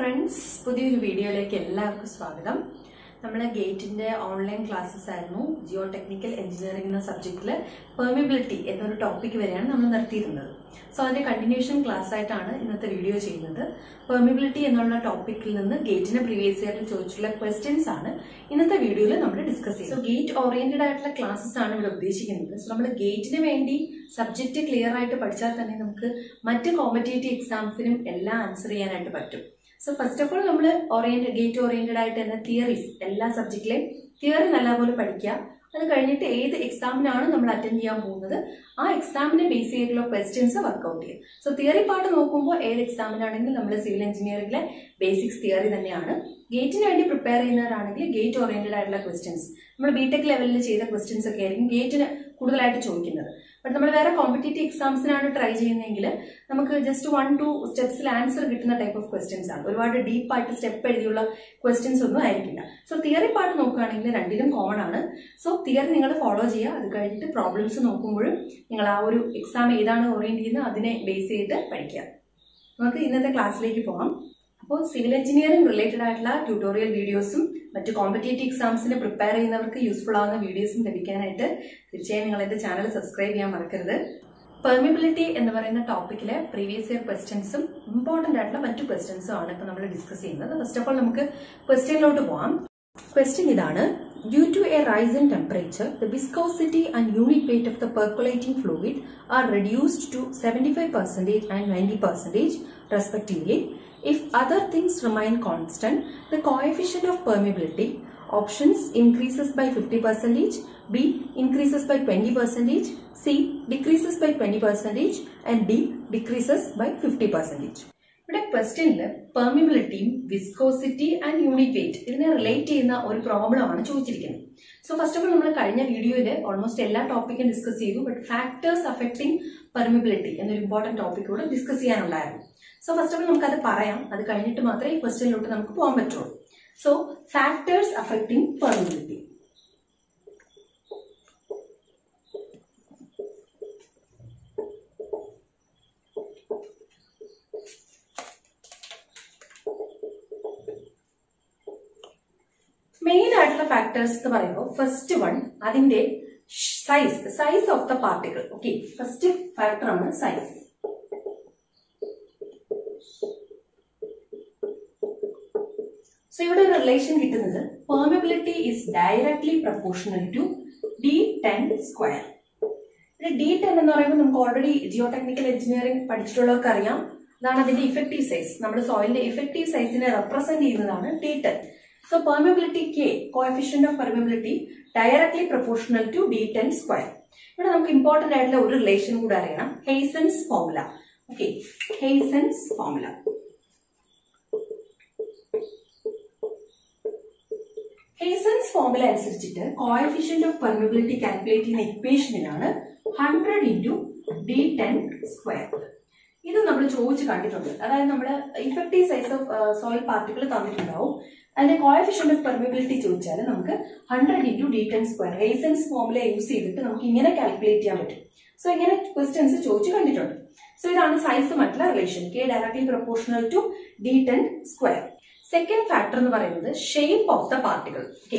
Friends പുതിയൊരു വീഡിയോയിലേക്ക് എല്ലാവർക്കും സ്വാഗതം നമ്മൾ ഗേറ്റിന്റെ ഓൺലൈൻ ക്ലാസ്സസ് ആയിരുന്നു ജിയോ ടെക്നിക്കൽ എഞ്ചിനീയറിംഗ് എന്ന സബ്ജക്റ്റിൽ പെർമിബിലിറ്റി എന്നൊരു ടോപ്പിക് വരെയാണ് നമ്മൾ നിർത്തിയിരുന്നത് സോ അതിന്റെ കണ്ടിന്യൂഷൻ ക്ലാസ് ആയിട്ടാണ് ഇന്നത്തെ വീഡിയോ ചെയ്യുന്നത് പെർമിബിലിറ്റി എന്നുള്ള ടോപ്പിക്കിൽ നിന്ന് ഗേറ്റിന് പ്രീവിയസ് ഇയറിൽ ചോദിച്ചിട്ടുള്ള ക്വസ്റ്റ്യൻസ് ആണ് ഇന്നത്തെ വീഡിയോയിൽ നമ്മൾ ഡിസ്കസ് ചെയ്യുന്നത് സോ ഗേറ്റ് ഓറിയന്റഡ് ആയിട്ടുള്ള ക്ലാസ്സസ് ആണ് ഇവിടെ ഉദ്ദേശിക്കുന്നത് സോ നമ്മൾ ഗേറ്റിന് വേണ്ടി സബ്ജക്റ്റ് ക്ലിയർ ആയിട്ട് പഠിച്ചാൽ തന്നെ നമുക്ക് മറ്റ് കോമ്പറ്റേറ്റീവ് എക്സാംസിനും എല്ലാം ആൻസർ ചെയ്യാനായിട്ട് പറ്റും സോ ഫസ്റ്റ് ഓഫ് ഓൾ നമ്മൾ ഓറിയന്റഡ് ഗേറ്റ് ഓറിയന്റഡ് ആയിട്ട് തന്നെ തിയറീസ് എല്ലാ സബ്ജക്റ്റിലെയും തിയറി നല്ലപോലെ പഠിക്കുക അത് കഴിഞ്ഞിട്ട് ഏത് എക്സാമിനാണ് നമ്മൾ അറ്റൻഡ് ചെയ്യാൻ പോകുന്നത് ആ എക്സാമിനെ ബേസ് ചെയ്തിട്ടുള്ള ക്വസ്റ്റ്യൻസ് വർക്ക്ഔട്ട് ചെയ്യും സോ തിയറി പാർട്ട് നോക്കുമ്പോൾ ഏത് എക്സാമിനാണെങ്കിൽ നമ്മൾ സിവിൽ എഞ്ചിനീയറിംഗിലെ ബേസിക്സ് തിയറി തന്നെയാണ് ഗേറ്റിന് വേണ്ടി പ്രിപ്പയർ ചെയ്യുന്നവരാണെങ്കിൽ ഗേറ്റ് ഓറിയന്റഡ് ആയിട്ടുള്ള ക്വസ്റ്റ്യൻസ് നമ്മൾ ബിടെക് ലെവലിൽ ചെയ്ത ക്വസ്റ്റ്യൻസ് ഒക്കെ ആയിരിക്കും ഗേറ്റിന് കൂടുതലായിട്ട് ചോദിക്കുന്നത് ബട്ട് നമ്മൾ വേറെ കോമ്പറ്റേറ്റീവ് എക്സാംസിനാണ് ട്രൈ ചെയ്യുന്നതെങ്കിൽ നമുക്ക് ജസ്റ്റ് വൺ ടു സ്റ്റെപ്സിൽ ആൻസർ കിട്ടുന്ന ടൈപ്പ് ഓഫ് ക്വസ്റ്റ്യൻസ് ആണ് ഒരുപാട് ഡീപ്പായിട്ട് സ്റ്റെപ്പ് എഴുതിയുള്ള ക്വസ്റ്റ്യൻസ് ഒന്നും ആയിരിക്കില്ല സോ തിയറി പാർട്ട് നോക്കുകയാണെങ്കിൽ രണ്ടിലും കോമൺ ആണ് സോ തിയറി നിങ്ങൾ ഫോളോ ചെയ്യുക അത് കഴിഞ്ഞിട്ട് പ്രോബ്ലംസ് നോക്കുമ്പോഴും നിങ്ങൾ ആ ഒരു എക്സാം ഏതാണ് ഓറിയന്റ് ചെയ്യുന്നത് അതിനെ ബേസ് ചെയ്തിട്ട് പഠിക്കുക നമുക്ക് ഇന്നത്തെ ക്ലാസ്സിലേക്ക് പോകാം അപ്പോൾ സിവിൽ എഞ്ചിനീയറിംഗ് റിലേറ്റഡ് ആയിട്ടുള്ള ട്യൂട്ടോറിയൽ വീഡിയോസും മറ്റു കോമ്പറ്റേറ്റീവ് എക്സാംസിന് പ്രിപ്പയർ ചെയ്യുന്നവർക്ക് യൂസ്ഫുൾ ആവുന്ന വീഡിയോസും ലഭിക്കാനായിട്ട് തീർച്ചയായും നിങ്ങൾ എന്റെ ചാനൽ സബ്സ്ക്രൈബ് ചെയ്യാൻ മറക്കരുത് പെർമിബിലിറ്റി എന്ന് പറയുന്ന ടോപ്പിക്കിലെ പ്രീവിയസ് ഇയർ ക്വസ്റ്റ്യൻസും ഇമ്പോർട്ടന്റ് ആയിട്ടുള്ള മറ്റു ക്വസ്റ്റ്യൻസും ആണ് ഇപ്പോൾ നമ്മൾ ഡിസ്കസ് ചെയ്യുന്നത് ഫസ്റ്റ് ഓഫ് ഓൾ നമുക്ക് ക്വസ്റ്റ്യനിലോട്ട് പോവാം ക്വസ്റ്റ്യൻ ഇതാണ് due to a rise in temperature the viscosity and unit weight of the percolating fluid are reduced to seventy five percentage and ninety percentage respectively If other things remain constant, the coefficient of permeability options increases by 50 percentage, B increases by 20 percentage, C decreases by 20 percentage and D decreases by 50 percentage. ഇവിടെ ക്വസ്റ്റ്യനിൽ പെർമിബിലിറ്റിയും viscosity and unit weight ഇതിനെ relate ചെയ്യുന്ന ഒരു problem ആണ് ചോദിച്ചിരിക്കുന്നത് so first of all നമ്മൾ കഴിഞ്ഞ വീഡിയോയിൽ ഓൾമോസ്റ്റ് എല്ലാ ടോപ്പിക്കും ഡിസ്കസ് ചെയ്തു ബട്ട് ഫാക്ടേഴ്സ് അഫക്റ്റിംഗ് പെർമിബിലിറ്റി എന്നൊരു ഇമ്പോർട്ടന്റ് ടോപ്പിക് കൂടെ ഡിസ്കസ് ചെയ്യാനുണ്ടായിരുന്നു സോ ഫസ്റ്റ് ഓഫ് ഓൾ നമുക്ക് അത് പറയാം അത് കഴിഞ്ഞിട്ട് മാത്രമേ ഈ ക്വസ്റ്റ്യനിലോട്ട് നമുക്ക് പോകാൻ പറ്റുള്ളൂ so factors affecting permeability main ആയിട്ടുള്ള ഫാക്ടേഴ്സ് എന്ന് പറയുമ്പോൾ ഫസ്റ്റ് വൺ അതിന്റെ size size of the particle okay first factor ആണ് സൈസ് സോ ഇവിടെ ഒരു റിലേഷൻ കിട്ടുന്നത് permeability is directly proportional to D ten square ഇവിടെ ഡി ടെൻ എന്ന് പറയുമ്പോൾ നമുക്ക് ഓൾറെഡി ജിയോ ടെക്നിക്കൽ എഞ്ചിനീയറിംഗ് പഠിച്ചിട്ടുള്ളവർക്ക് അറിയാം അതാണ് അതിന്റെ ഇഫക്റ്റീവ് സൈസ് നമ്മുടെ സോയിലിന്റെ ഇഫക്റ്റീവ് സൈസിനെ റെപ്രസെന്റ് ചെയ്യുന്നതാണ് D ten so permeability K coefficient of permeability directly proportional to D ten square ഇവിടെ നമുക്ക് ഇമ്പോർട്ടന്റ് ആയിട്ടുള്ള ഒരു റിലേഷൻ കൂടെ അറിയണം Hazen's formula okay Hazen's formula Hazen's formula അനുസരിച്ചിട്ട് കോയഫിഷ്യന്റ് ഓഫ് പെർമിബിലിറ്റി കാൽക്കുലേറ്റ് ചെയ്യുന്ന ഇക്വേഷനിലാണ് hundred into D ten square ഇത് നമ്മൾ ചോദിച്ച് കണ്ടിട്ടുണ്ട് അതായത് നമ്മൾ effective size of soil particle തന്നിട്ടുണ്ടാവും അതിന്റെ കോയഫിഷ്യന്റ് ഓഫ് പെർമിബിലിറ്റി ചോദിച്ചാൽ നമുക്ക് hundred into D ten square Hazen's formula use ചെയ്തിട്ട് നമുക്ക് ഇങ്ങനെ കാൽക്കുലേറ്റ് ചെയ്യാൻ പറ്റും സോ ഇങ്ങനെ ക്വസ്റ്റ്യൻസ് ചോദിച്ച് കണ്ടിട്ടുണ്ട് സോ ഇതാണ് സൈസുമായിട്ടുള്ള relation K directly proportional to D ten square second factor എന്ന് പറയുന്നത് shape of the particle okay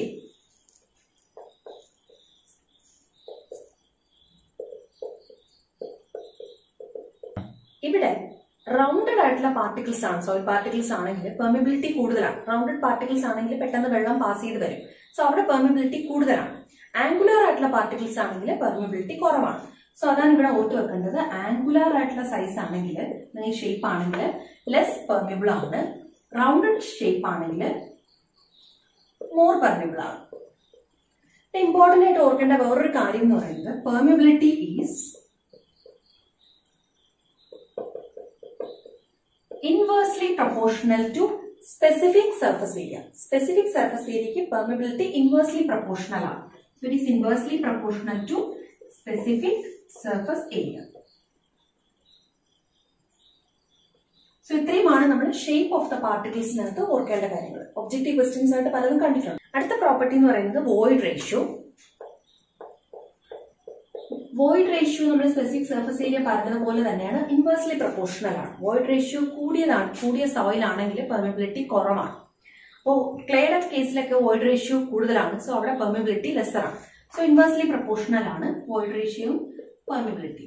ഇവിടെ റൗണ്ടഡ് ആയിട്ടുള്ള പാർട്ടിക്കിൾസ് ആണ് സോയിൽ പാർട്ടിക്കിൾസ് ആണെങ്കിൽ പെർമിബിലിറ്റി കൂടുതലാണ് റൗണ്ടഡ് പാർട്ടിക്കിൾസ് ആണെങ്കിൽ പെട്ടെന്ന് വെള്ളം പാസ് ചെയ്ത് വരും സോ അവിടെ പെർമിബിലിറ്റി കൂടുതലാണ് ആംഗുലർ ആയിട്ടുള്ള പാർട്ടിക്കിൾസ് ആണെങ്കിൽ പെർമിബിലിറ്റി കുറവാണ് സോ അതാണ് ഇവിടെ ഓർത്ത് വെക്കേണ്ടത് ആംഗുലർ ആയിട്ടുള്ള സൈസ് ആണെങ്കിൽ ഈ ഷേപ്പ് ആണെങ്കിൽ ലെസ് പെർമിബിൾ ആണ് റൗണ്ടഡ് ഷേപ്പ് ആണെങ്കിൽ മോർ പെർമിബിൾ ആണ് ഇമ്പോർട്ടന്റ് ആയിട്ട് ഓർക്കേണ്ട വേറൊരു കാര്യം എന്ന് പറയുന്നത് permeability is inversely proportional to specific surface area specific surface ഏരിയക്ക് പെർമിബിലിറ്റി ഇൻവേഴ്സ്ലി പ്രൊപ്പോർഷണൽ ആണ് so it is inversely proportional to specific surface area so ഇത്രയുമാണ് നമ്മൾ ഷേപ്പ് ഓഫ് ദ പാർട്ടിക്കിൾസിനകത്ത് ഓർക്കേണ്ട കാര്യങ്ങൾ ഒബ്ജക്റ്റീവ് ക്വസ്റ്റ്യൻസ് ആയിട്ട് പലതും കണ്ടിട്ടുണ്ട് അടുത്ത പ്രോപ്പർട്ടി എന്ന് പറയുന്നത് വോയിഡ് റേഷ്യോ വോയിഡ് റേഷ്യോ നമ്മൾ സ്പെസിഫിക് സർഫസ് ഏരിയ പറഞ്ഞതുപോലെ തന്നെയാണ് ഇൻവേഴ്സ്ലി പ്രൊപ്പോർഷണൽ ആണ് വോയിഡ് റേഷ്യോ കൂടിയതാണ് കൂടിയ സോയിൽ ആണെങ്കിൽ പെർമിബിലിറ്റി കുറവാണ് അപ്പോൾ ക്ലേയുടെ കേസിലൊക്കെ വോയിഡ് റേഷ്യോ കൂടുതലാണ് സോ അവിടെ പെർമിബിലിറ്റി ലെസർ ആണ് സോ ഇൻവേഴ്സ്ലി പ്രൊപ്പോർഷണൽ ആണ് വോയിഡ് റേഷ്യോയും പെർമിബിലിറ്റി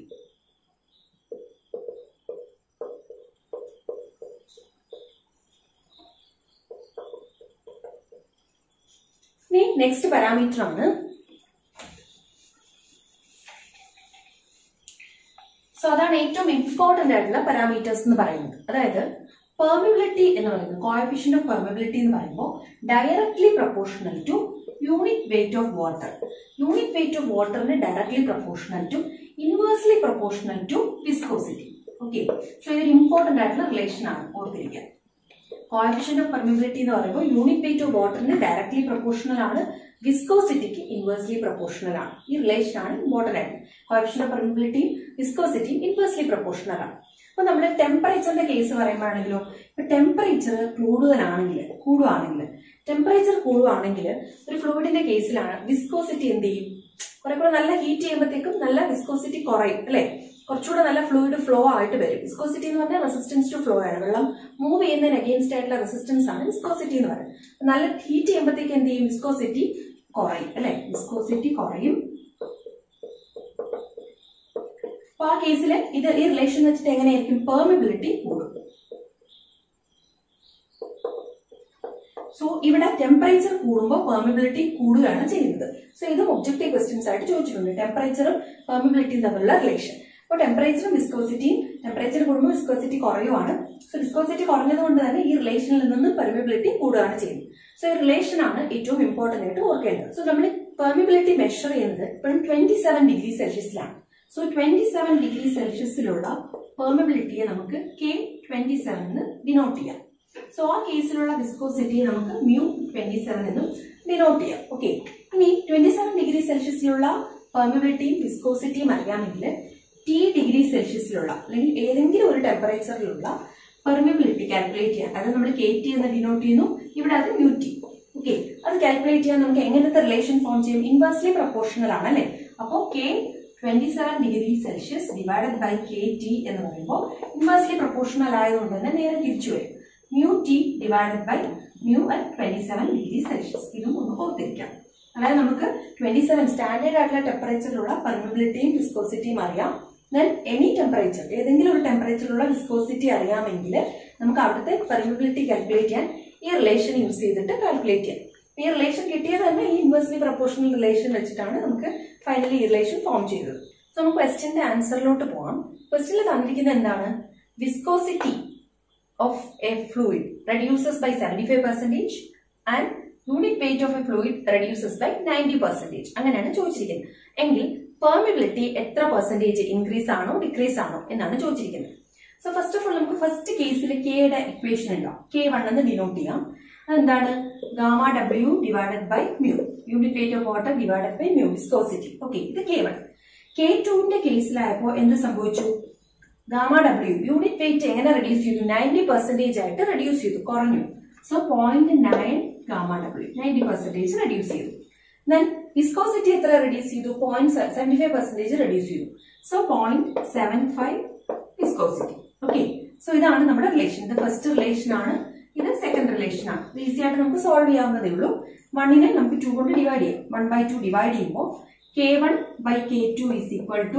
ഇനി നെക്സ്റ്റ് പാരാമീറ്റർ ആണ് സോ അതാണ് ഏറ്റവും ഇമ്പോർട്ടന്റ് ആയിട്ടുള്ള പാരാമീറ്റേഴ്സ് എന്ന് പറയുന്നത് അതായത് പെർമിബിലിറ്റി എന്ന് പറയുന്നത് കോയഫിഷ്യന്റ് ഓഫ് പെർമിബിലിറ്റി എന്ന് പറയുമ്പോൾ directly proportional to unit weight of water unit weight of വാട്ടറിന് directly proportional to inversely proportional to viscosity okay so ഇതൊരു ഇമ്പോർട്ടന്റ് ആയിട്ടുള്ള റിലേഷൻ ആണ് ഓർത്തിരിക്കുക കോയഫിഷ്യന്റ് ഓഫ് പെർമിബിലിറ്റി എന്ന് പറയുമ്പോൾ യൂണിറ്റ് വെയിറ്റ് ഓഫ് വാട്ടറിന് ഡയറക്ട്ലി പ്രൊപ്പോർഷണൽ ആണ് വിസ്കോസിറ്റിക്ക് ഇൻവേഴ്സ്ലി പ്രൊപ്പോർഷണൽ ആണ് ഈ റിലേഷൻ ആണ് ഇമ്പോർട്ടന്റ് ആയിട്ട് coefficient of permeability viscosity inversely proportional ആണ് അപ്പൊ നമ്മുടെ ടെമ്പറേച്ചറിന്റെ കേസ് പറയുമ്പോഴാണെങ്കിലോ ഇപ്പൊ ടെമ്പറേച്ചർ കൂടുതലാണെങ്കിൽ കൂടുവാണെങ്കിൽ ടെമ്പറേച്ചർ കൂടുവാണെങ്കിൽ ഒരു ഫ്ലൂയിഡിന്റെ കേസിലാണ് വിസ്കോസിറ്റി എന്ത് ചെയ്യും കുറെ കൂടെ നല്ല ഹീറ്റ് ചെയ്യുമ്പോഴത്തേക്കും നല്ല വിസ്കോസിറ്റി കുറയും അല്ലെ കുറച്ചുകൂടെ നല്ല ഫ്ലൂയിഡ് ഫ്ലോ ആയിട്ട് വരും വിസ്കോസിറ്റി എന്ന് പറഞ്ഞാൽ റെസിസ്റ്റൻസ് ടു ഫ്ലോ ആണ് വെള്ളം മൂവ് ചെയ്യുന്നതിന് അഗേൻസ്റ്റ് ആയിട്ടുള്ള റെസിസ്റ്റൻസ് ആണ് വിസ്കോസിറ്റി എന്ന് പറയുന്നത് നല്ല ഹീറ്റ് ചെയ്യുമ്പോഴത്തേക്ക് എന്ത് ചെയ്യും വിസ്കോസിറ്റി കുറയും അല്ലെ വിസ്കോസിറ്റി കുറയും അപ്പൊ ആ കേസിൽ ഇത് ഈ റിലേഷൻ വെച്ചിട്ട് എങ്ങനെയായിരിക്കും പെർമിബിലിറ്റി കൂടും സോ ഇവിടെ ടെമ്പറേച്ചർ കൂടുമ്പോൾ പെർമിബിലിറ്റി കൂടുകയാണ് ചെയ്യുന്നത് സോ ഇതും ഒബ്ജക്റ്റീവ് ക്വസ്റ്റ്യൻസ് ആയിട്ട് ചോദിച്ചിട്ടുണ്ട് ടെമ്പറേച്ചറും പെർമിബിലിറ്റിയും തമ്മിലുള്ള റിലേഷൻ അപ്പോൾ ടെമ്പറേച്ചറും വിസ്കോസിറ്റിയും ടെമ്പറേച്ചർ കൂടുമ്പോൾ വിസ്കോസിറ്റി കുറയുവാണ് സോ വിസ്കോസിറ്റി കുറഞ്ഞത് കൊണ്ട് തന്നെ ഈ റിലേഷനിൽ നിന്ന് പെർമിബിലിറ്റി കൂടുകയാണ് ചെയ്യുന്നത് സോ ഈ റിലേഷൻ ആണ് ഏറ്റവും ഇമ്പോർട്ടന്റ് ആയിട്ട് ഓർക്കേണ്ടത് സോ നമ്മൾ പെർമിബിലിറ്റി മെഷർ ചെയ്യുന്നത് ഇപ്പോഴും ട്വന്റി സെവൻ ഡിഗ്രി സെൽഷ്യസിലാണ് സോ ട്വന്റി സെവൻ ഡിഗ്രി സെൽഷ്യസിലുള്ള പെർമിബിലിറ്റിയെ നമുക്ക് കെ ട്വന്റി സെവൻ എന്ന് ഡിനോട്ട് ചെയ്യാം സോ ആ കേസിലുള്ള വിസ്കോസിറ്റിയെ നമുക്ക് മ്യൂ ട്വന്റി സെവൻ എന്നും ഡിനോട്ട് ചെയ്യാം ഓക്കെ ഇനി ട്വന്റി സെവൻ ഡിഗ്രി സെൽഷ്യസിലുള്ള പെർമിബിലിറ്റിയും വിസ്കോസിറ്റിയും അറിയാമെങ്കിൽ ടി ഡിഗ്രി സെൽഷ്യസിലുള്ള അല്ലെങ്കിൽ ഏതെങ്കിലും ഒരു ടെമ്പറേച്ചറിലുള്ള പെർമിബിലിറ്റി കാൽക്കുലേറ്റ് ചെയ്യാം അത് നമ്മൾ കെ ടി എന്ന് ഡിനോട്ട് ചെയ്യുന്നു ഇവിടെ അത് മ്യൂ ടി ഓക്കെ അത് കാൽക്കുലേറ്റ് ചെയ്യാൻ നമുക്ക് എങ്ങനത്തെ റിലേഷൻ ഫോം ചെയ്യും ഇൻവേഴ്സ്ലി പ്രൊപ്പോർഷണൽ ആണ് അല്ലെ അപ്പോൾ K twenty seven degree Celsius divided by K T എന്ന് പറയുമ്പോൾ ഇൻവേഴ്സ്ലി പ്രൊപ്പോർഷണൽ ആയതുകൊണ്ട് തന്നെ നേരെ തിരിച്ചു വരും mu T divided by mu at twenty seven degree Celsius ഇതും ഒന്ന് ഓർത്തിരിക്കാം അതായത് നമുക്ക് ട്വന്റി സെവൻ സ്റ്റാൻഡേർഡ് ആയിട്ടുള്ള ടെമ്പറേച്ചറിലുള്ള പെർമിബിലിറ്റിയും വിസ്കോസിറ്റിയും അറിയാം ദെൻ എനി ടെമ്പറേച്ചർ ഏതെങ്കിലും ഒരു ടെമ്പറേച്ചറിലുള്ള വിസ്കോസിറ്റി അറിയാമെങ്കിൽ നമുക്ക് അവിടുത്തെ പെർമിബിലിറ്റി കാൽക്കുലേറ്റ് ചെയ്യാൻ ഈ റിലേഷൻ യൂസ് ചെയ്തിട്ട് കാൽക്കുലേറ്റ് ചെയ്യാം ഈ റിലേഷൻ കിട്ടിയത് തന്നെ ഈ ഇൻവേഴ്സ്ലി പ്രൊപ്പോർഷണൽ റിലേഷൻ വെച്ചിട്ടാണ് നമുക്ക് ഫൈനലി ഈ റിലേഷൻ ഫോം ചെയ്തത് സോ നമുക്ക് ക്വസ്റ്റിന്റെ ആൻസറിലോട്ട് പോകാം ക്വസ്റ്റിനിൽ തന്നിരിക്കുന്നത് എന്താണ് viscosity of a fluid reduces by 75 percentage and unit weight of a fluid reduces by 90 percentage അങ്ങനെയാണ് ചോദിച്ചിരിക്കുന്നത് എങ്കിൽ പെർമിബിലിറ്റി എത്ര പെർസെന്റേജ് ഇൻക്രീസ് ആണോ ഡിക്രീസ് ആണോ എന്നാണ് ചോദിച്ചിരിക്കുന്നത് സോ ഫസ്റ്റ് ഓഫ് ഓൾ നമുക്ക് ഫസ്റ്റ് കേസിൽ കെയുടെ ഇക്വേഷൻ ഉണ്ടാവും കെ വൺ എന്ന് ഡിനോട്ട് ചെയ്യാം അതെന്താണ് gamma W divided by mu unit weight of water divided by mu viscosity okay ഇത് കെ വൺ കെ ടുവിന്റെ കേസിലായപ്പോൾ എന്ത് സംഭവിച്ചു ഗാമ ഡബ്ല്യു യൂണിറ്റ് വെയിറ്റ് എങ്ങനെ റെഡ്യൂസ് ചെയ്തു നയൻറ്റി പെർസെന്റേജ് ആയിട്ട് റെഡ്യൂസ് ചെയ്തു കുറഞ്ഞു so point nine gamma W ninety percentage reduce ചെയ്തു ദെൻ വിസ്കോസിറ്റി എത്ര റെഡ്യൂസ് ചെയ്തു point seventy five percentage reduce ചെയ്തു so point seven five viscosity okay so ഇതാണ് നമ്മുടെ റിലേഷൻ ഇത് ഫസ്റ്റ് റിലേഷൻ ആണ് ഇത് സെക്കൻഡ് റിലേഷൻ ആണ് ഈസി ആയിട്ട് നമുക്ക് സോൾവ് ചെയ്യാവുന്നതേ ഉള്ളൂ വണ്ണിനെ നമുക്ക് ടു കൊണ്ട് ഡിവൈഡ് ചെയ്യാം വൺ ബൈ ടു ഡിവൈഡ് ചെയ്യുമ്പോൾ K one by K two is equal to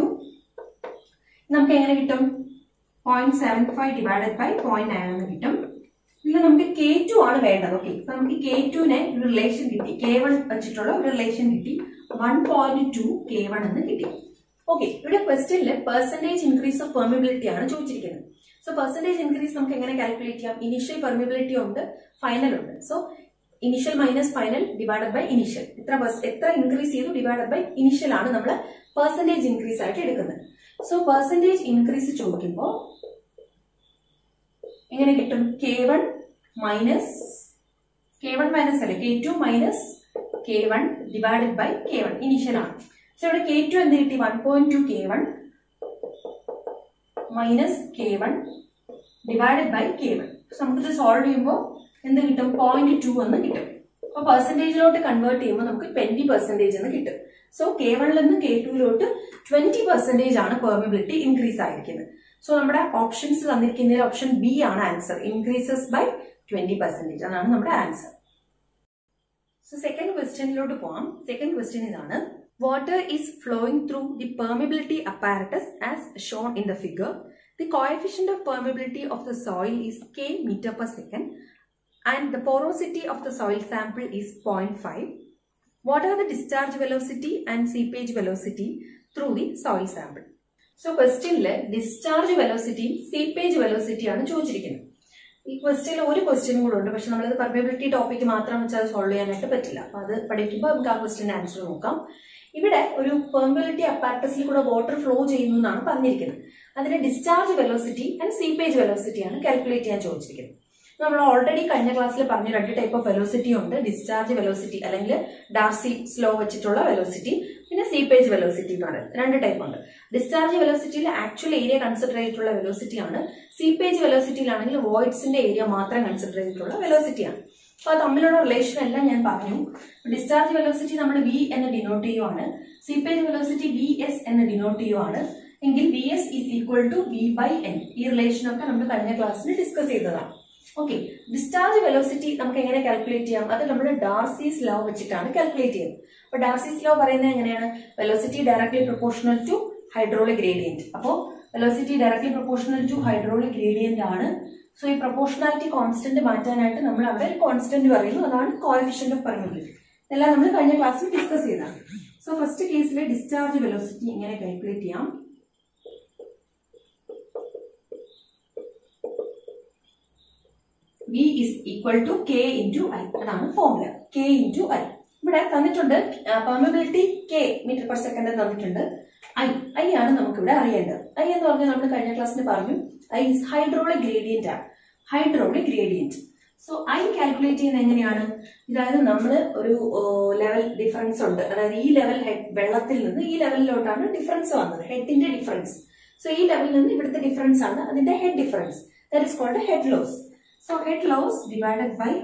നമുക്ക് എങ്ങനെ കിട്ടും point seven five divided by point nine എന്ന് കിട്ടും ഇതിൽ നമുക്ക് കെ ടു ആണ് വേണ്ടത് ഓക്കെ ഇപ്പൊ നമുക്ക് കെ ടുവിനെ ഒരു റിലേഷൻ കിട്ടി കെ വൺ വെച്ചിട്ടുള്ള ഒരു റിലേഷൻ കിട്ടി one point two K one എന്ന് കിട്ടി ഓക്കെ ഇവിടെ ക്വസ്റ്റ്യനിൽ പെർസെന്റേജ് ഇൻക്രീസ് ഓഫ് പെർമിബിലിറ്റി ആണ് ചോദിച്ചിരിക്കുന്നത് സോ പെർസെന്റേജ് ഇൻക്രീസ് നമുക്ക് എങ്ങനെ കാൽക്കുലേറ്റ് ചെയ്യാം ഇനിഷ്യൽ പെർമിബിലിറ്റി ഉണ്ട് ഫൈനൽ ഉണ്ട് so initial minus final divided by initial എത്ര perc- എത്ര ഇൻക്രീസ് ചെയ്തു ഡിവൈഡഡ് ബൈ ഇനിഷ്യൽ ആണ് നമ്മൾ പെർസെന്റേജ് ഇൻക്രീസ് ആയിട്ട് എടുക്കുന്നത് സോ പെർസെന്റേജ് ഇൻക്രീസ് ചോദിക്കുമ്പോൾ എങ്ങനെ കിട്ടും K one minus K one minus അല്ല K two minus K one divided by K one initial ആണ് സോ ഇവിടെ കെ ടു എന്ത് കിട്ടി one point two K one minus K one divided by K one നമുക്കിത് solve ചെയ്യുമ്പോൾ എന്ത് കിട്ടും point two എന്ന് കിട്ടും അപ്പൊ പെർസെന്റേജിലോട്ട് കൺവേർട്ട് ചെയ്യുമ്പോൾ നമുക്ക് ട്വന്റി പെർസെന്റേജ് എന്ന് കിട്ടും സോ കെ വണ്ണിൽ നിന്ന് കെ ടുവിലോട്ട് ട്വന്റി പെർസെന്റേജ് ആണ് പെർമിബിലിറ്റി ഇൻക്രീസ് ആയിരിക്കുന്നത് സോ നമ്മുടെ ഓപ്ഷൻസ് തന്നിരിക്കുന്നതിൽ ഓപ്ഷൻ ബി ആണ് answer increases by twenty percentage അതാണ് നമ്മുടെ ആൻസർ സോ സെക്കൻഡ് ക്വസ്റ്റ്യനിലോട്ട് പോവാം സെക്കൻഡ് ക്വസ്റ്റ്യൻ ഇതാണ് water is flowing through the permeability apparatus as shown in the figure the coefficient of permeability of the soil is K metre per second and the porosity of the soil sample is 0.5. What are the discharge velocity and seepage velocity through the soil sample? So ക്വസ്റ്റ്യനിൽ discharge വെലോസിറ്റിയും seepage വെലോസിറ്റിയാണ് ചോദിച്ചിരിക്കുന്നത് ഈ ക്വസ്റ്റ്യനിൽ ഒരു question കൂടെ ഉണ്ട് പക്ഷെ നമ്മളത് പെർമിബിലിറ്റി ടോപ്പിക്ക് മാത്രം വെച്ചാൽ അത് സോൾവ് ചെയ്യാനായിട്ട് പറ്റില്ല അപ്പൊ അത് പഠിക്കുമ്പോൾ നമുക്ക് ആ ക്വസ്റ്റ്യൻ ആൻസർ നോക്കാം ഇവിടെ ഒരു പെർമിബിലിറ്റി അപ്പാരറ്റസിൽ കൂടെ വാട്ടർ ഫ്ലോ ചെയ്യുന്നു എന്നാണ് പറഞ്ഞിരിക്കുന്നത് അതിന്റെ ഡിസ്ചാർജ് വെലോസിറ്റി ആൻഡ് സീപ്പേജ് വെലോസിറ്റിയാണ് കാൽക്കുലേറ്റ് ചെയ്യാൻ ചോദിച്ചിരിക്കുന്നത് നമ്മൾ ഓൾറെഡി കഴിഞ്ഞ ക്ലാസ്സിൽ പറഞ്ഞു രണ്ട് ടൈപ്പ് ഓഫ് വെലോസിറ്റി ഉണ്ട് ഡിസ്ചാർജ് വെലോസിറ്റി അല്ലെങ്കിൽ ഡാർസി സ്ലോ വെച്ചിട്ടുള്ള വെലോസിറ്റി പിന്നെ സീപ്പേജ് വെലോസിറ്റി എന്ന് പറയുന്നത് രണ്ട് ടൈപ്പ് ഉണ്ട് ഡിസ്ചാർജ് വെലോസിറ്റിയിൽ ആക്ച്വൽ ഏരിയ കൺസിഡർ ചെയ്തിട്ടുള്ള വെലോസിറ്റി ആണ് സീപ്പേജ് വെലോസിറ്റിയിലാണെങ്കിൽ വോയിഡ്സിന്റെ ഏരിയ മാത്രം കൺസിഡർ ചെയ്തിട്ടുള്ള വെലോസിറ്റിയാണ് അപ്പൊ അത് തമ്മിലുള്ള റിലേഷൻ എല്ലാം ഞാൻ പറഞ്ഞു ഡിസ്ചാർജ് വെലോസിറ്റി നമ്മൾ വി എന്ന് ഡിനോട്ട് ചെയ്യുവാണ് സീപ്പേജ് വെലോസിറ്റി വി എസ് എന്ന് ഡിനോട്ട് ചെയ്യുവാണ് എങ്കിൽ V S is equal to V by N ഈ റിലേഷൻ ഒക്കെ നമ്മൾ കഴിഞ്ഞ ക്ലാസ്സിൽ ഡിസ്കസ് ചെയ്തതാണ് ഓക്കെ ഡിസ്ചാർജ് വെലോസിറ്റി നമുക്ക് എങ്ങനെ കാൽക്കുലേറ്റ് ചെയ്യാം അത് നമ്മൾ ഡാർസീസ് ലോ വെച്ചിട്ടാണ് കാൽക്കുലേറ്റ് ചെയ്യുന്നത് അപ്പൊ ഡാർസീസ് ലോ പറയുന്നത് എങ്ങനെയാണ് velocity directly proportional to hydraulic gradient അപ്പോൾ velocity directly proportional to hydraulic gradient ആണ് സോ ഈ പ്രൊപ്പോർഷണാലിറ്റി കോൺസ്റ്റന്റ് മാറ്റാനായിട്ട് നമ്മൾ അവിടെ ഒരു കോൺസ്റ്റന്റ് പറയുന്നു അതാണ് കോയഫിഷ്യന്റ് ഓഫ് പെർമിബിലിറ്റി ഇതെല്ലാം നമ്മൾ കഴിഞ്ഞ ക്ലാസ്സിൽ ഡിസ്കസ് ചെയ്തതാണ് സോ ഫസ്റ്റ് കേസിലെ ഡിസ്ചാർജ് വെലോസിറ്റി ഇങ്ങനെ കാൽക്കുലേറ്റ് ചെയ്യാം V is equal to K into I അതാണ് ഫോർമുല കെ ഇൻറ്റു ഐ ഇവിടെ തന്നിട്ടുണ്ട് permeability K metre per second തന്നിട്ടുണ്ട് ഐ ഐ ആണ് നമുക്ക് ഇവിടെ അറിയേണ്ടത് ഐ എന്ന് പറഞ്ഞാൽ നമ്മൾ കഴിഞ്ഞ ക്ലാസ്സിൽ പറഞ്ഞു ഐ ഇസ് ഹൈഡ്രോളിക് ഗ്രേഡിയന്റ് ആണ് hydraulic gradient so I calculate ചെയ്യുന്നത് എങ്ങനെയാണ് അതായത് നമ്മൾ ഒരു ലെവൽ ഡിഫറൻസ് ഉണ്ട് അതായത് ഈ ലെവൽ ഹെഡ് വെള്ളത്തിൽ നിന്ന് ഈ ലെവലിലോട്ടാണ് ഡിഫറൻസ് വന്നത് ഹെഡിന്റെ ഡിഫറൻസ് സോ ഈ ലെവലിൽ നിന്ന് ഇവിടുത്തെ ഡിഫറൻസ് ആണ് അതിന്റെ head difference that is called head loss so head loss divided by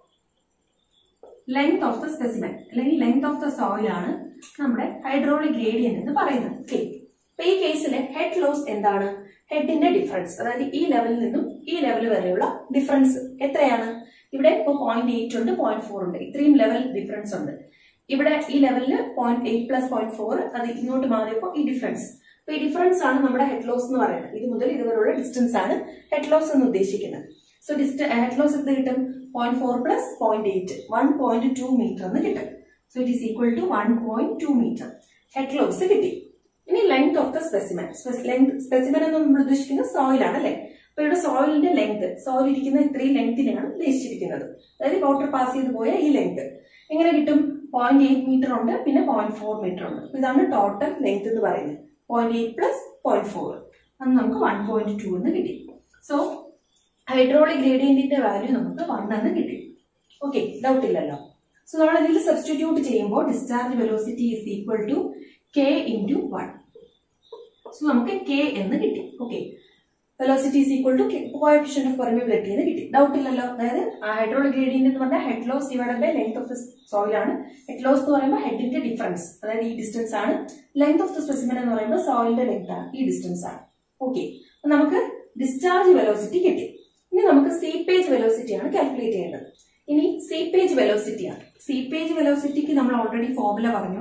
length of the specimen അല്ലെങ്കിൽ ലെങ്ത് ഓഫ് ദ സോയിൽ ആണ് നമ്മുടെ ഹൈഡ്രോളിക് ഗ്രേഡിയന്റ് എന്ന് പറയുന്നത് ഓക്കെ അപ്പൊ ഈ കേസിൽ ഹെഡ് ലോസ് എന്താണ് ഹെഡിന്റെ ഡിഫറൻസ് അതായത് ഈ ലെവലിൽ നിന്നും ഈ ലെവൽ വരെയുള്ള ഡിഫറൻസ് എത്രയാണ് ഇവിടെ ഇപ്പോൾ പോയിന്റ് എയ്റ്റ് ഉണ്ട് പോയിന്റ് ഫോർ ഉണ്ട് ഇത്രയും ലെവൽ ഡിഫറൻസ് ഉണ്ട് ഇവിടെ ഈ ലെവലിൽ point eight plus point four അത് ഇങ്ങോട്ട് മാറിയപ്പോൾ ഈ ഡിഫറൻസ് അപ്പൊ ഈ ഡിഫറൻസ് ആണ് നമ്മുടെ ഹെഡ് ലോസ് എന്ന് പറയുന്നത് ഇത് മുതൽ ഇതുവരെയുള്ള ഡിസ്റ്റൻസ് ആണ് ഹെഡ് ലോസ് എന്ന് ഉദ്ദേശിക്കുന്നത് സോ ഡിസ്റ്റ ഹെഡ് ലോസ് എന്ത് കിട്ടും point four plus point eight one point two metre എന്ന് കിട്ടും so it is equal to one point two metre head loss കിട്ടി ഇനി length of the specimen length specimen എന്ന് നമ്മൾ ഉദ്ദേശിക്കുന്നത് സോയിൽ ആണ് അല്ലെ അപ്പൊ ഇവിടെ സോയിലിന്റെ ലെങ്ത് സോയിൽ ഇരിക്കുന്ന ഇത്രയും ലെങ്തിനെയാണ് ഉദ്ദേശിച്ചിരിക്കുന്നത് അതായത് വാട്ടർ പാസ് ചെയ്ത് പോയ ഈ ലെങ്ത് എങ്ങനെ കിട്ടും പോയിന്റ് എയ്റ്റ് മീറ്റർ ഉണ്ട് പിന്നെ പോയിന്റ് ഫോർ മീറ്റർ ഉണ്ട് അപ്പൊ ഇതാണ് ടോട്ടൽ ലെങ്ത് എന്ന് പറയുന്നത് point eight plus point four അത് നമുക്ക് വൺ പോയിന്റ് ടു എന്ന് കിട്ടി സോ ഹൈഡ്രോളിക് ഗ്രേഡിയന്റിന്റെ വാല്യൂ നമുക്ക് വൺ എന്ന് കിട്ടി ഓക്കെ ഡൗട്ട് ഇല്ലല്ലോ സോ നമ്മൾ ഇതിൽ സബ്സ്റ്റിറ്റ്യൂട്ട് ചെയ്യുമ്പോൾ discharge velocity is equal to K into one so നമുക്ക് കെ എന്ന് കിട്ടി okay velocity is equal to coefficient of permeability എന്ന് കിട്ടി ഡൗട്ട് ഇല്ലല്ലോ അതായത് ഹൈഡ്രോളിക് ഗ്രേഡിയന്റ് എന്ന് പറഞ്ഞാൽ head loss divided by length of the soil ആണ് ഹെഡ് ലോസ് എന്ന് പറയുമ്പോൾ ഹെഡിന്റെ ഡിഫറൻസ് അതായത് ഈ ഡിസ്റ്റൻസ് ആണ് ലെങ്ത് ഓഫ് ദ സ്പെസിമെൻ എന്ന് പറയുമ്പോൾ സോയിലിന്റെ ലെങ്ത് ആണ് ഈ ഡിസ്റ്റൻസ് ആണ് ഓക്കെ നമുക്ക് ഡിസ്ചാർജ് വെലോസിറ്റി കിട്ടി ഇനി നമുക്ക് സീപ്പേജ് വെലോസിറ്റി ആണ് കാൽക്കുലേറ്റ് ചെയ്യേണ്ടത് ഇനി സീപ്പേജ് വെലോസിറ്റി ആണ് സീപ്പേജ് വെലോസിറ്റിക്ക് നമ്മൾ ഓൾറെഡി ഫോർമുല പറഞ്ഞു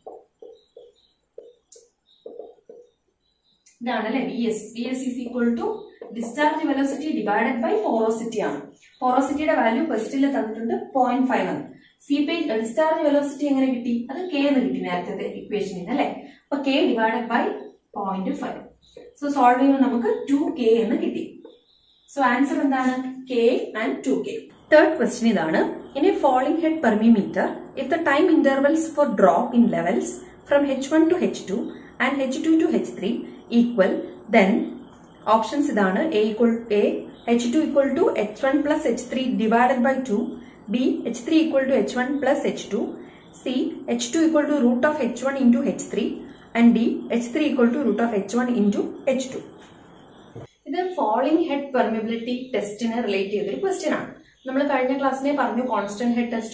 ഇതാണ് അല്ലെ V S V S is equal to discharge velocity divided by porosity ആണ് പോറോസിറ്റിയുടെ വാല്യൂ ഫസ്റ്റിൽ തന്നിട്ടുണ്ട് പോയിന്റ് ഫൈവ് ആണ് സീപ്പേജ് ഡിസ്ചാർജ് വെലോസിറ്റി എങ്ങനെ കിട്ടി അത് കെ എന്ന് കിട്ടി നേരത്തെ ഇക്വേഷനിൽ അല്ലെ അപ്പൊ K divided by point five so solve ചെയ്യുമ്പോൾ നമുക്ക് ടു കെ എന്ന് കിട്ടി സോ ആൻസർ എന്താണ് K and two K third question ഇതാണ് in a falling head permeameter if the time intervals for drop in levels from H one to H two and H two to H three equal then options ഇതാണ് A equal A H two equal to H one plus H three divided by two B H three equal to H one plus H two C H two equal to root of H one into H three and D H three equal to root of H one into H two ഇത് falling head permeability ടെസ്റ്റിനെ relate ചെയ്തൊരു question ആണ് നമ്മൾ കഴിഞ്ഞ ക്ലാസ്സിനെ പറഞ്ഞു constant head ടെസ്റ്റും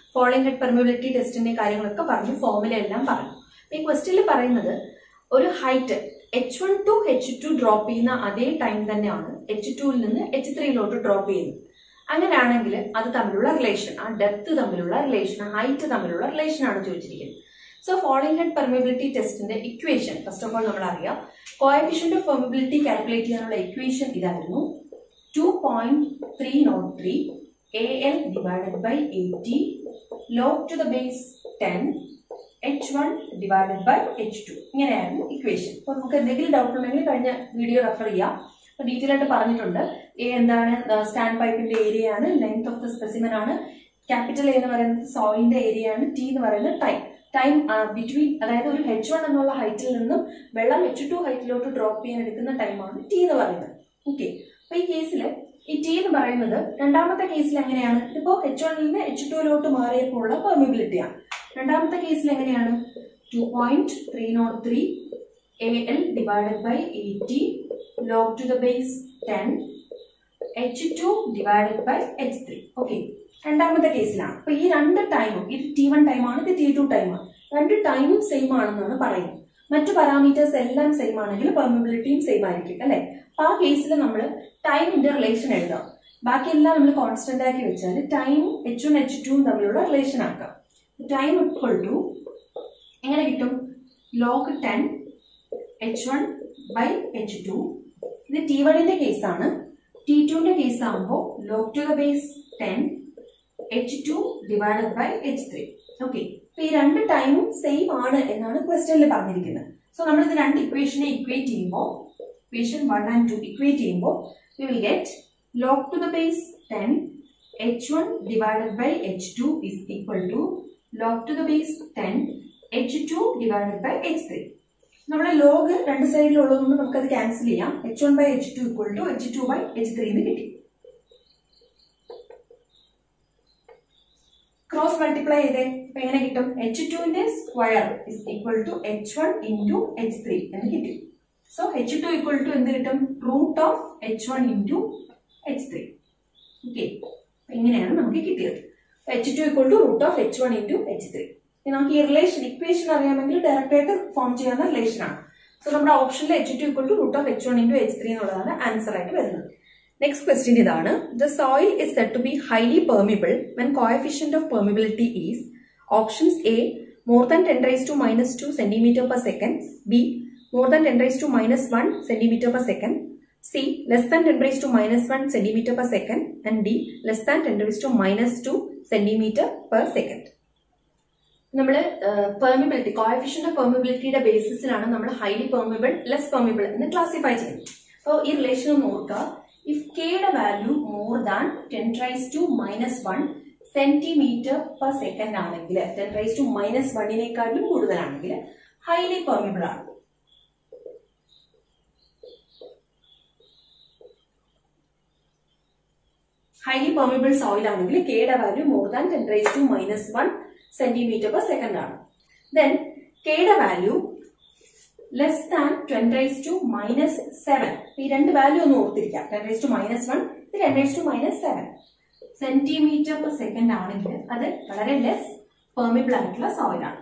falling head permeability ടെസ്റ്റിന്റെ കാര്യങ്ങളൊക്കെ പറഞ്ഞു ഫോർമുല എല്ലാം പറഞ്ഞു അപ്പൊ ഈ ക്വസ്റ്റ്യനിൽ പറയുന്നത് ഒരു height H one to H two drop ചെയ്യുന്ന അതേ ടൈം തന്നെയാണ് എച്ച് ടുവിൽ നിന്ന് എച്ച് ത്രീയിലോട്ട് ഡ്രോപ്പ് ചെയ്യുന്നത് അങ്ങനെയാണെങ്കിൽ അത് തമ്മിലുള്ള റിലേഷൻ ആ ഡെപ്ത് തമ്മിലുള്ള റിലേഷൻ ഹൈറ്റ് തമ്മിലുള്ള റിലേഷൻ ആണ് ചോദിച്ചിരിക്കുന്നത് സോ ഫോളിംഗ് ഹെഡ് പെർമിബിലിറ്റി ടെസ്റ്റിന്റെ ഇക്വേഷൻ ഫസ്റ്റ് ഓഫ് ഓൾ നമ്മൾ അറിയാം കോയഫിഷ്യന്റ് ഓഫ് പെർമിബിലിറ്റി കാൽക്കുലേറ്റ് ചെയ്യാനുള്ള ഇക്വേഷൻ ഇതായിരുന്നു two point three nought three A L divided by A T log to the base ten H one divided by H two ഇങ്ങനെയായിരുന്നു equation അപ്പോൾ നമുക്ക് എന്തെങ്കിലും doubt ഉണ്ടെങ്കിൽ കഴിഞ്ഞ വീഡിയോ റെഫർ ചെയ്യാം അപ്പോൾ ഡീറ്റെയിൽ ആയിട്ട് പറഞ്ഞിട്ടുണ്ട് എ എന്താണ് സ്റ്റാൻഡ് പൈപ്പിന്റെ ഏരിയ ആണ് ലെങ്ത് ഓഫ് ദ സ്പെസിമൻ ആണ് ക്യാപിറ്റൽ എ എന്ന് പറയുന്നത് സോയിലിന്റെ ഏരിയ ആണ് ടി എന്ന് പറയുന്നത് ടൈം ടൈം ബിറ്റ്വീൻ അതായത് ഒരു എച്ച് വൺ എന്നുള്ള ഹൈറ്റിൽ നിന്നും വെള്ളം എച്ച് ടു ഹൈറ്റിലോട്ട് ഡ്രോപ്പ് ചെയ്യാൻ എടുക്കുന്ന ടൈമാണ് ടി എന്ന് പറയുന്നത് ഓക്കെ അപ്പൊ ഈ കേസിൽ ഈ ടി എന്ന് പറയുന്നത് രണ്ടാമത്തെ കേസിൽ എങ്ങനെയാണ് ഇതിപ്പോ എച്ച് വണ്ണിൽ നിന്ന് എച്ച് ടുവിലോട്ട് മാറിയപ്പോൾ ഉള്ള പെർമിബിലിറ്റി ആണ് രണ്ടാമത്തെ കേസിൽ എങ്ങനെയാണ് two point three nought three A L divided by A T log to the base ten H two divided by H three okay രണ്ടാമത്തെ കേസിലാണ് അപ്പൊ ഈ രണ്ട് ടൈമും ഇത് ടി വൺ ടൈമാണ് ഇത് ടി ടു ടൈമാണ് രണ്ട് ടൈമും സെയിം ആണെന്നാണ് പറയുന്നത് മറ്റു പാരാമീറ്റേഴ്സ് എല്ലാം സെയിം ആണെങ്കിൽ പെർമിബിലിറ്റിയും സെയിം ആയിരിക്കും അല്ലെ അപ്പൊ ആ കേസിൽ നമ്മൾ ടൈമിന്റെ റിലേഷൻ എഴുതാം ബാക്കിയെല്ലാം നമ്മൾ കോൺസ്റ്റന്റ് ആക്കി വെച്ചാൽ ടൈം എച്ച് വൺ എച്ച് ടുവും തമ്മിലുള്ള റിലേഷൻ ആക്കാം ടൈം ഇക്വൽ ടു എങ്ങനെ കിട്ടും log ten H one by H two ഇത് ടി വണ്ണിന്റെ കേസാണ് ടി ടുവിന്റെ കേസ് ആകുമ്പോൾ log to the base ten H two divided by H three okay അപ്പൊ ഈ രണ്ട് ടൈമും സെയിം ആണ് എന്നാണ് ക്വസ്റ്റ്യനിൽ പറഞ്ഞിരിക്കുന്നത് സോ നമ്മൾ ഇത് രണ്ട് ഇക്വേഷനെ ഇക്വേറ്റ് ചെയ്യുമ്പോൾ equation one and two equate ചെയ്യുമ്പോൾ we will get log to the base ten H one divided by H two is equal to log to the base ten H two divided by H three നമ്മുടെ log രണ്ട് സൈഡിലുള്ളതുകൊണ്ട് നമുക്കത് cancel ചെയ്യാം H one by H two equal to H two by H three എന്ന് കിട്ടി cross multiply ചെയ്തേ അപ്പൊ എങ്ങനെ കിട്ടും എച്ച് ടുവിന്റെ square is equal to H one into H three എന്ന് കിട്ടി so H two equal to എന്ത് കിട്ടും root of H one into H three okay ഇങ്ങനെയാണ് നമുക്ക് കിട്ടിയത് H two equal to root of H one into H three നമുക്ക് ഈ relation equation അറിയാമെങ്കിൽ ഡയറക്റ്റ് ആയിട്ട് ഫോം ചെയ്യാവുന്ന റിലേഷൻ ആണ് സോ നമ്മുടെ ഓപ്ഷനിൽ H two equal to root of H one into H three എന്നുള്ളതാണ് ആൻസർ ആയിട്ട് വരുന്നത് നെക്സ്റ്റ് ക്വസ്റ്റ്യൻ ഇതാണ് the soil is said to be highly permeable when coefficient of permeability is options A more than ten raise to minus two centimetre per second B more than ten raise to minus one centimetre per second C less than ten raise to minus one centimetre per second and D less than ten raise to minus two centimetre per second നമ്മൾ permeability coefficient of പെർമിബിലിറ്റിയുടെ ബേസിസിലാണ് നമ്മൾ highly permeable less permeable എന്ന് classify ചെയ്യുന്നത് അപ്പോൾ ഈ relation ഒന്ന് ഓർക്കുക if കെയുടെ value more than ten raise to minus one centimetre per second ആണെങ്കിൽ ടെൻ റൈസ് ടു മൈനസ് വണ്ണിനേക്കാളും കൂടുതലാണെങ്കിൽ ഹൈലി പെർമിബിൾ ആണ് ഹൈലി പെർമിബിൾ സോയിൽ ആണെങ്കിൽ കെയുടെ value more than ten raise to minus one centimetre per second ആണ് then കെയുടെ value less than ten raise to minus seven ഈ രണ്ട് വാല്യൂ ഒന്ന് ഓർത്തിരിക്കാം ten raise to minus one ഇത് ten raise to minus seven centimetre per second ആണെങ്കിൽ അത് വളരെ ലെസ് പെർമിബിൾ ആയിട്ടുള്ള സോയിൽ ആണ്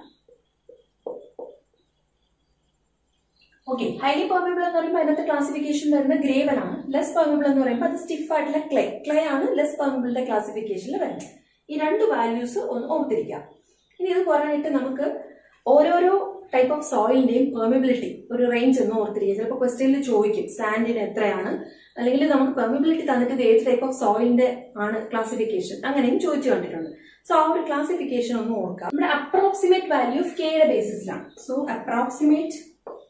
ഓക്കെ ഹൈലി പെർമിബിൾ എന്ന് പറയുമ്പോൾ അതിനകത്ത് ക്ലാസിഫിക്കേഷൻ വരുന്നത് ഗ്രേവൽ ആണ് ലെസ് പെർമിബിൾ എന്ന് പറയുമ്പോൾ അത് സ്റ്റിഫ് ആയിട്ടുള്ള ക്ലേ ക്ലേ ആണ് ലെസ് പെർമിബിളിന്റെ ക്ലാസിഫിക്കേഷനിൽ വരുന്നത് ഈ രണ്ട് വാല്യൂസ് ഒന്ന് ഓർത്തിരിക്കാം ഇനി ഇത് പറയാനായിട്ട് നമുക്ക് ഓരോരോ ടൈപ്പ് ഓഫ് സോയിലിന്റെയും പെർമിബിലിറ്റി ഒരു റേഞ്ച് ഒന്ന് ഓർത്തിരിക്കുക ചിലപ്പോൾ ക്വസ്റ്റ്യനിൽ ചോദിക്കും സാൻഡിന് എത്രയാണ് അല്ലെങ്കിൽ നമുക്ക് പെർമിബിലിറ്റി തന്നിട്ട് ഇത് ഏത് ടൈപ്പ് ഓഫ് സോയിലിന്റെ ആണ് ക്ലാസിഫിക്കേഷൻ അങ്ങനെയും ചോദിച്ചു കണ്ടിട്ടുണ്ട് സോ ആ ഒരു ക്ലാസിഫിക്കേഷൻ ഒന്ന് ഓർക്കാം നമ്മുടെ അപ്രോക്സിമേറ്റ് വാല്യൂ ഓഫ് കെയുടെ ബേസിസിലാണ് so approximate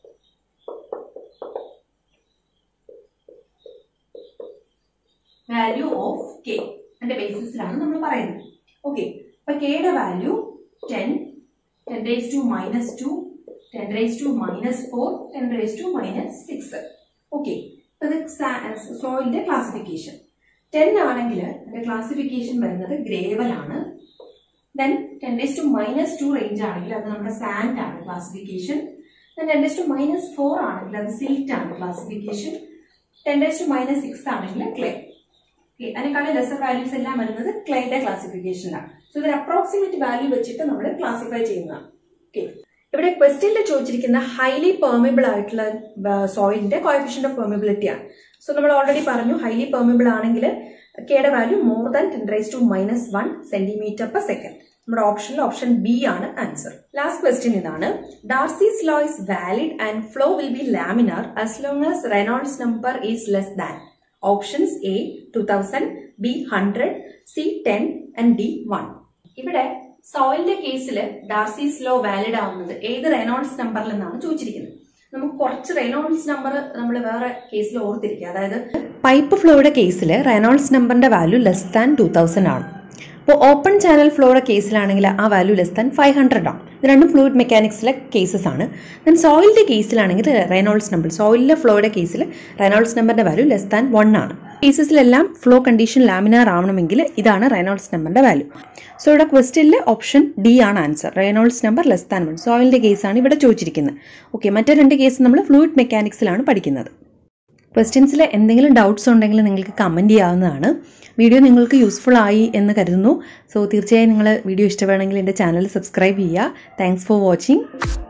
value of K അതിന്റെ ബേസിസിലാണ് നമ്മൾ പറയുന്നത് ഓക്കെ അപ്പൊ കെയുടെ value ten ten raise to minus two ten raise to minus four ten raise to minus six okay ഇത് സോയിലിന്റെ ക്ലാസിഫിക്കേഷൻ ടെൻ ആണെങ്കിൽ അതിന്റെ ക്ലാസിഫിക്കേഷൻ വരുന്നത് ഗ്രേവൽ ആണ് then ten raise to minus two range ആണെങ്കിൽ അത് നമ്മുടെ സാൻഡ് ആണ് classification then ten raise to minus four ആണെങ്കിൽ അത് സിൽറ്റ് ആണ് classification ten raise to minus six ആണെങ്കിൽ ക്ലേ ഓക്കെ അതിനേക്കാളും ലെസർ വാല്യൂസ് എല്ലാം വരുന്നത് ക്ലേയുടെ ക്ലാസിഫിക്കേഷനിലാണ് സോ ഇതൊരു അപ്രോക്സിമേറ്റ് വാല്യൂ വെച്ചിട്ട് നമ്മൾ ക്ലാസിഫൈ ചെയ്യുന്നതാണ് ഓക്കെ ഇവിടെ ക്വസ്റ്റ്യനിൽ ചോദിച്ചിരിക്കുന്ന ഹൈലി പെർമിബിൾ ആയിട്ടുള്ള സോയിലിന്റെ കോയഫിഷ്യന്റ് ഓഫ് പെർമിബിലിറ്റി ആണ് സോ നമ്മൾ ഓൾറെഡി പറഞ്ഞു ഹൈലി പെർമിബിൾ ആണെങ്കിൽ കെയുടെ value more than ten raise to minus one centimetre per second നമ്മുടെ ഓപ്ഷനിൽ ഓപ്ഷൻ ബി ആണ് ആൻസർ ലാസ്റ്റ് ക്വസ്റ്റ്യൻ ഇതാണ് Darcy's law is valid and flow will be laminar as long as Reynolds number is less than options A two thousand B hundred C ten and D one ഇവിടെ സോയിലിന്റെ കേസിൽ ഡാർസീസ് law valid ആവുന്നത് ഏത് Reynolds നമ്പറിൽ നിന്നാണ് ചോദിച്ചിരിക്കുന്നത് നമുക്ക് കുറച്ച് റെനോൾഡ്സ് നമ്പർ നമ്മൾ വേറെ കേസിൽ ഓർത്തിരിക്കുക അതായത് പൈപ്പ് ഫ്ലോയുടെ കേസിൽ റെനോൾഡ്സ് നമ്പറിന്റെ value less than two thousand ആണ് അപ്പോൾ ഓപ്പൺ ചാനൽ ഫ്ലോയുടെ കേസിലാണെങ്കിൽ ആ value less than five hundred ആണ് ഇത് രണ്ടും ഫ്ലൂയിഡ് മെക്കാനിക്സിലെ കേസസ് ആണ് ദെൻ സോയിലിന്റെ കേസിലാണെങ്കിൽ റെനോൾഡ്സ് നമ്പർ സോയിലിലെ ഫ്ലോയുടെ കേസിൽ റെനോൾഡ്സ് നമ്പറിന്റെ വാല്യൂ ലെസ് ദാൻ വൺ ആണ് കേസസിലെല്ലാം ഫ്ലോ കണ്ടീഷൻ ലാമിനാർ ആവണമെങ്കിൽ ഇതാണ് റെനോൾഡ്സ് നമ്പറിന്റെ വാല്യൂ സോ ഇവിടെ ക്വസ്റ്റ്യനിൽ ഓപ്ഷൻ ഡി ആണ് answer Reynolds number less than one സോയിലിന്റെ കേസാണ് ഇവിടെ ചോദിച്ചിരിക്കുന്നത് ഓക്കെ മറ്റേ രണ്ട് കേസ് നമ്മൾ ഫ്ലൂയിഡ് മെക്കാനിക്സിലാണ് പഠിക്കുന്നത് ക്വസ്റ്റ്യൻസിൽ എന്തെങ്കിലും ഡൗട്ട്സ് ഉണ്ടെങ്കിൽ നിങ്ങൾക്ക് കമൻറ്റ് ചെയ്യാവുന്നതാണ് വീഡിയോ നിങ്ങൾക്ക് യൂസ്ഫുൾ ആയി എന്ന് കരുതുന്നു സോ തീർച്ചയായും നിങ്ങൾ വീഡിയോ ഇഷ്ടപ്പെടുകയാണെങ്കിൽ എൻ്റെ ചാനൽ സബ്സ്ക്രൈബ് ചെയ്യുക താങ്ക്സ് ഫോർ വാച്ചിങ്